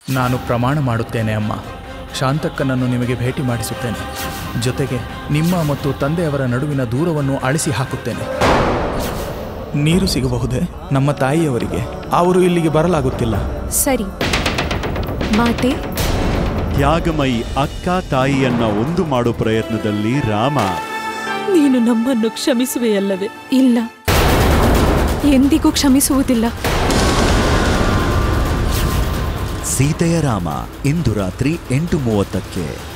ನಾನು ಪ್ರಮಾಣ ಮಾಡುತ್ತೇನೆ ಅಮ್ಮ ಶಾಂತಕ್ಕನನ್ನು ನಿಮಗೆ ಭೇಟಿ ಮಾಡಿಸುತ್ತೇನೆ ಜೊತೆಗೆ ನಿಮ್ಮ ಮತ್ತು ತಂದೆಯವರ ನಡುವಿನ ದೂರವನ್ನು ಅಳಿಸಿ ಹಾಕುತ್ತೇನೆ ನೀರು ಸಿಗಬಹುದೇ ನಮ್ಮ ತಾಯಿಯವರಿಗೆ ಅವರು ಇಲ್ಲಿಗೆ ಬರಲಾಗುತ್ತಿಲ್ಲ ಸರಿ ಮಾತೆ ತ್ಯಾಗಮಯಿ ಅಕ್ಕ ತಾಯಿಯನ್ನ ಒಂದು ಮಾಡೋ ಪ್ರಯತ್ನದಲ್ಲಿ ರಾಮ ನೀನು ನಮ್ಮನ್ನು ಕ್ಷಮಿಸುವೆಯಲ್ಲವೇ ಇಲ್ಲ ಎಂದಿಗೂ ಕ್ಷಮಿಸುವುದಿಲ್ಲ ಸೀತೆಯ ರಾಮ ಇಂದು ರಾತ್ರಿ ಎಂಟು ಮೂವತ್ತಕ್ಕೆ